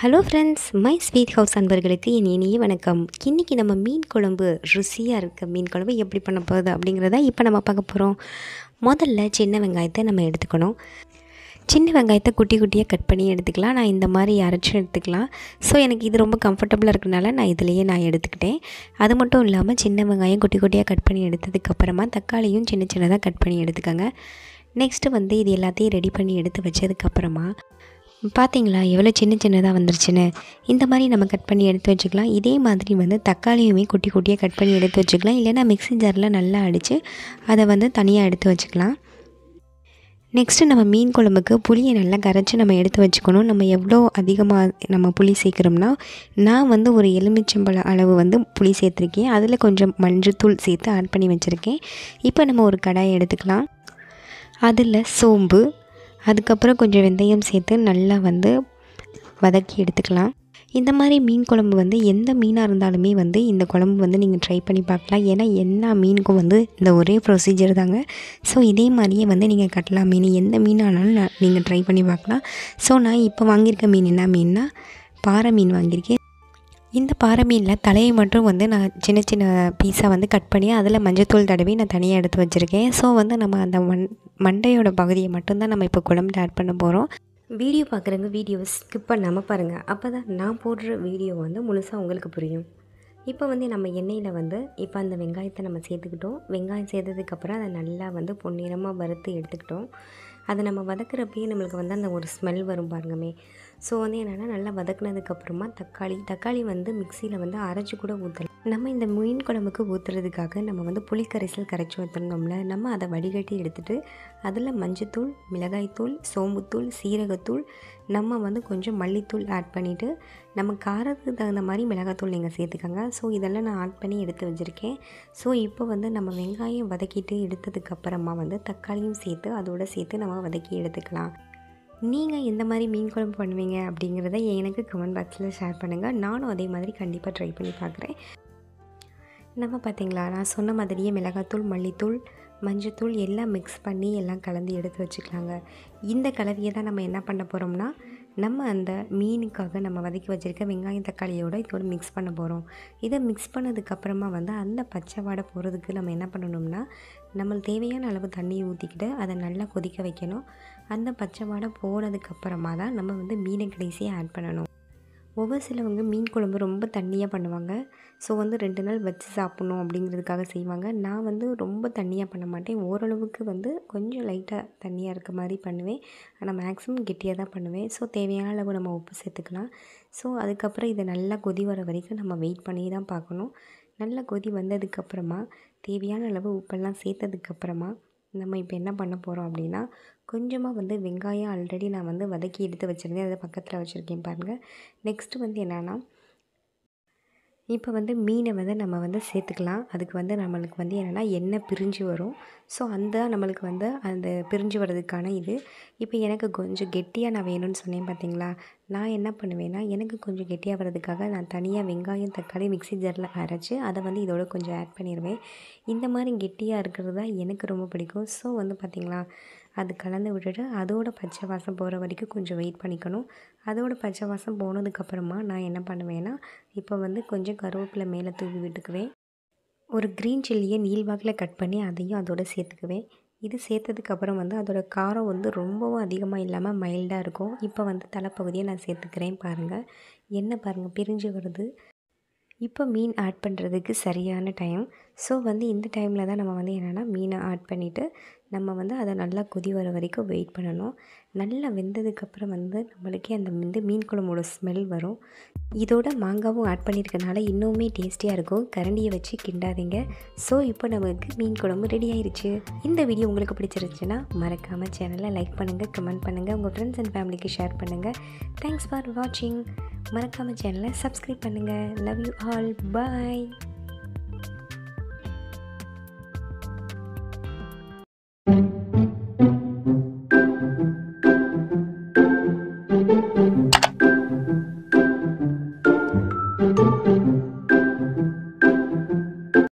hello friends my sweet house அன்பர்களுக்கு என் இனிய வணக்கம் இன்றைக்கி நம்ம மீன் குழம்பு ருசியாக இருக்க மீன் குழம்பு எப்படி பண்ண போகுது அப்படிங்கிறத இப்போ நம்ம பார்க்க போகிறோம் முதல்ல சின்ன வெங்காயத்தை நம்ம எடுத்துக்கணும் சின்ன வெங்காயத்தை குட்டி குட்டியாக கட் பண்ணி எடுத்துக்கலாம் நான் இந்த மாதிரி அரைச்சும் எடுத்துக்கலாம் ஸோ எனக்கு இது ரொம்ப கம்ஃபர்டபுளாக இருக்கனால நான் இதிலையே நான் எடுத்துக்கிட்டேன் அது மட்டும் இல்லாமல் சின்ன வெங்காயம் குட்டி குட்டியாக கட் பண்ணி எடுத்ததுக்கப்புறமா தக்காளியும் சின்ன சின்னதாக கட் பண்ணி எடுத்துக்கோங்க நெக்ஸ்ட்டு வந்து இது எல்லாத்தையும் ரெடி பண்ணி எடுத்து வச்சதுக்கப்புறமா பார்த்தீங்களா எவ்வளோ சின்ன சின்னதாக வந்துருச்சுன்னு இந்த மாதிரி நம்ம கட் பண்ணி எடுத்து வச்சுக்கலாம் இதே மாதிரி வந்து தக்காளியுமே குட்டி குட்டியாக கட் பண்ணி எடுத்து வச்சுக்கலாம் இல்லைன்னா மிக்ஸி ஜாரில் நல்லா அடித்து அதை வந்து தனியாக எடுத்து வச்சுக்கலாம் நெக்ஸ்ட்டு நம்ம மீன் குழம்புக்கு புளியை நல்லா கரைச்சி நம்ம எடுத்து வச்சுக்கணும் நம்ம எவ்வளோ அதிகமாக நம்ம புளி சேர்க்குறோம்னா நான் வந்து ஒரு எலுமிச்சம்பழ அளவு வந்து புளி சேர்த்துருக்கேன் அதில் கொஞ்சம் மஞ்சத்தூள் சேர்த்து ஆட் பண்ணி வச்சுருக்கேன் இப்போ நம்ம ஒரு கடாயை எடுத்துக்கலாம் அதில் சோம்பு அதுக்கப்புறம் கொஞ்சம் வெந்தயம் சேர்த்து நல்லா வந்து வதக்கி எடுத்துக்கலாம் இந்த மாதிரி மீன் குழம்பு வந்து எந்த மீனாக இருந்தாலுமே வந்து இந்த குழம்பு வந்து நீங்கள் ட்ரை பண்ணி பார்க்கலாம் ஏன்னா எல்லா மீனுக்கும் வந்து இந்த ஒரே ப்ரொசீஜர் தாங்க ஸோ இதே மாதிரியே வந்து நீங்கள் கட்லா மீன் எந்த மீனானாலும் நான் நீங்கள் ட்ரை பண்ணி பார்க்கலாம் ஸோ நான் இப்போ வாங்கியிருக்க மீன் என்ன மீன்னா பாறை மீன் வாங்கியிருக்கேன் இந்த பாறை மீனில் தலையை மட்டும் வந்து நான் சின்ன சின்ன பீஸாக வந்து கட் பண்ணி அதில் மஞ்சத்தூள் தடவி நான் தனியாக எடுத்து வச்சுருக்கேன் ஸோ வந்து நம்ம அந்த மண் மண்டையோட பகுதியை மட்டும்தான் நம்ம இப்போ குழம்புல ஆட் பண்ண போகிறோம் வீடியோ பார்க்குறவங்க வீடியோவை ஸ்கிப் பண்ணாமல் பாருங்கள் அப்போ தான் நான் போடுற வீடியோ வந்து முழுசாக உங்களுக்கு புரியும் இப்போ வந்து நம்ம எண்ணெயில் வந்து இப்போ அந்த வெங்காயத்தை நம்ம சேர்த்துக்கிட்டோம் வெங்காயம் சேர்த்ததுக்கப்புறம் அதை நல்லா வந்து பொன்னிறமாக வறுத்து எடுத்துக்கிட்டோம் அதை நம்ம வதக்குறப்பயே நம்மளுக்கு வந்து அந்த ஒரு ஸ்மெல் வரும் பாருங்கமே ஸோ வந்து என்னென்னா நல்லா வதக்குனதுக்கப்புறமா தக்காளி தக்காளி வந்து மிக்சியில் வந்து அரைச்சி கூட ஊற்றலாம் நம்ம இந்த மீன் குழம்புக்கு ஊற்றுறதுக்காக நம்ம வந்து புளிக்கரைசல் கரைச்சி ஊற்றுனோம்ல நம்ம அதை வடிகட்டி எடுத்துகிட்டு அதில் மஞ்சத்தூள் மிளகாய்த்தூள் சோம்புத்தூள் சீரகத்தூள் நம்ம வந்து கொஞ்சம் மல்லித்தூள் ஆட் பண்ணிவிட்டு நம்ம காரத்துக்கு தகுந்த மாதிரி மிளகாத்தூள் நீங்கள் சேர்த்துக்கோங்க ஸோ இதெல்லாம் நான் ஆட் பண்ணி எடுத்து வச்சுருக்கேன் ஸோ இப்போ வந்து நம்ம வெங்காயம் வதக்கிட்டு எடுத்ததுக்கப்புறமா வந்து தக்காளியும் சேர்த்து அதோடு சேர்த்து நம்ம வதக்கி எடுத்துக்கலாம் நீங்கள் எந்த மாதிரி மீன் குழம்பு பண்ணுவீங்க அப்படிங்கிறத எனக்கு கமெண்ட் பாக்ஸில் ஷேர் பண்ணுங்கள் நானும் அதே மாதிரி கண்டிப்பாக ட்ரை பண்ணி பார்க்குறேன் நம்ம பார்த்தீங்களா நான் சொன்ன மாதிரியே மிளகாத்தூள் மல்லித்தூள் மஞ்சத்தூள் எல்லாம் மிக்ஸ் பண்ணி எல்லாம் கலந்து எடுத்து வச்சுக்கலாங்க இந்த கலவையை தான் நம்ம என்ன பண்ண போகிறோம்னா நம்ம அந்த மீனுக்காக நம்ம வதக்கி வச்சுருக்க வெங்காயம் தக்காளியோடு இதோட மிக்ஸ் பண்ண போகிறோம் இதை மிக்ஸ் பண்ணதுக்கப்புறமா வந்து அந்த பச்சை வாடை போகிறதுக்கு நம்ம என்ன பண்ணணும்னா நம்மளுக்கு தேவையான அளவு தண்ணி ஊற்றிக்கிட்டு அதை நல்லா கொதிக்க வைக்கணும் அந்த பச்சை வாடை போனதுக்கப்புறமா தான் நம்ம வந்து மீனை கடைசியாக ஆட் பண்ணணும் ஒவ்வொரு சிலவங்க மீன் குழம்பு ரொம்ப தண்ணியாக பண்ணுவாங்க ஸோ வந்து ரெண்டு நாள் வச்சு சாப்பிட்ணும் அப்படிங்கிறதுக்காக செய்வாங்க நான் வந்து ரொம்ப தண்ணியாக பண்ண மாட்டேன் ஓரளவுக்கு வந்து கொஞ்சம் லைட்டாக தண்ணியாக இருக்க மாதிரி பண்ணுவேன் ஆனால் மேக்ஸிமம் கெட்டியாக தான் பண்ணுவேன் ஸோ தேவையான அளவு நம்ம உப்பு சேர்த்துக்கலாம் ஸோ அதுக்கப்புறம் இதை நல்லா கொதி வர வரைக்கும் நம்ம வெயிட் பண்ணி தான் பார்க்கணும் நல்லா கொதி வந்ததுக்கப்புறமா தேவையான அளவு உப்பெல்லாம் சேர்த்ததுக்கப்புறமா நம்ம இப்போ என்ன பண்ண போகிறோம் அப்படின்னா கொஞ்சமாக வந்து வெங்காயம் ஆல்ரெடி நான் வந்து வதக்கி எடுத்து வச்சுருந்தேன் அதை பக்கத்தில் வச்சுருக்கேன் பாருங்கள் நெக்ஸ்ட்டு வந்து என்னென்னா இப்போ வந்து மீனை வந்து நம்ம வந்து சேர்த்துக்கலாம் அதுக்கு வந்து நம்மளுக்கு வந்து என்னென்னா எண்ணெய் பிரிஞ்சு வரும் ஸோ அந்த நம்மளுக்கு வந்து அந்த பிரிஞ்சு வர்றதுக்கான இது இப்போ எனக்கு கொஞ்சம் கெட்டியாக நான் வேணும்னு சொன்னேன் பார்த்தீங்களா நான் என்ன பண்ணுவேன்னா எனக்கு கொஞ்சம் கெட்டியாக வர்றதுக்காக நான் தனியாக வெங்காயம் தக்காளி மிக்ஸி ஜாரில் அரைச்சி அதை வந்து இதோட கொஞ்சம் ஆட் பண்ணிடுவேன் இந்த மாதிரி கெட்டியாக இருக்கிறது தான் எனக்கு ரொம்ப பிடிக்கும் ஸோ வந்து பார்த்திங்களா அது கலந்து விட்டுட்டு அதோட பச்சை வாசம் போகிற வரைக்கும் கொஞ்சம் வெயிட் பண்ணிக்கணும் அதோட பச்சை வாசம் போனதுக்கப்புறமா நான் என்ன பண்ணுவேன்னா இப்போ வந்து கொஞ்சம் கருவேப்பிலை மேலே தூவி விட்டுக்குவேன் ஒரு க்ரீன் சில்லியை நீள்வாக்கில் கட் பண்ணி அதையும் அதோட சேர்த்துக்குவேன் இது சேர்த்ததுக்கப்புறம் வந்து அதோட காரம் வந்து ரொம்பவும் அதிகமாக இல்லாமல் மைல்டாக இருக்கும் இப்போ வந்து தலைப்பகுதியை நான் சேர்த்துக்கிறேன் பாருங்கள் என்ன பாருங்கள் பிரிஞ்சு வருது இப்போ மீன் ஆட் பண்ணுறதுக்கு சரியான டைம் ஸோ வந்து இந்த டைமில் தான் நம்ம வந்து என்னென்னா மீனை ஆட் பண்ணிவிட்டு நம்ம வந்து அதை நல்லா கொதி வர வரைக்கும் வெயிட் பண்ணணும் நல்லா வெந்ததுக்கப்புறம் வந்து நம்மளுக்கே அந்த வந்து மீன் குழம்போட ஸ்மெல் வரும் இதோட மாங்காவும் ஆட் பண்ணியிருக்கனால இன்னுமே டேஸ்டியாக இருக்கும் கரண்டியை வச்சு கிண்டாதீங்க ஸோ இப்போ நமக்கு மீன் குழம்பு ரெடி ஆயிடுச்சு இந்த வீடியோ உங்களுக்கு பிடிச்சிருந்துச்சுன்னா மறக்காமல் சேனலை லைக் பண்ணுங்கள் கமெண்ட் பண்ணுங்கள் உங்கள் ஃப்ரெண்ட்ஸ் அண்ட் ஃபேமிலிக்கு ஷேர் பண்ணுங்கள் தேங்க்ஸ் ஃபார் வாட்சிங் மறக்காமல் சேனலை சப்ஸ்கிரைப் பண்ணுங்கள் லவ் யூ ஆல் பாய்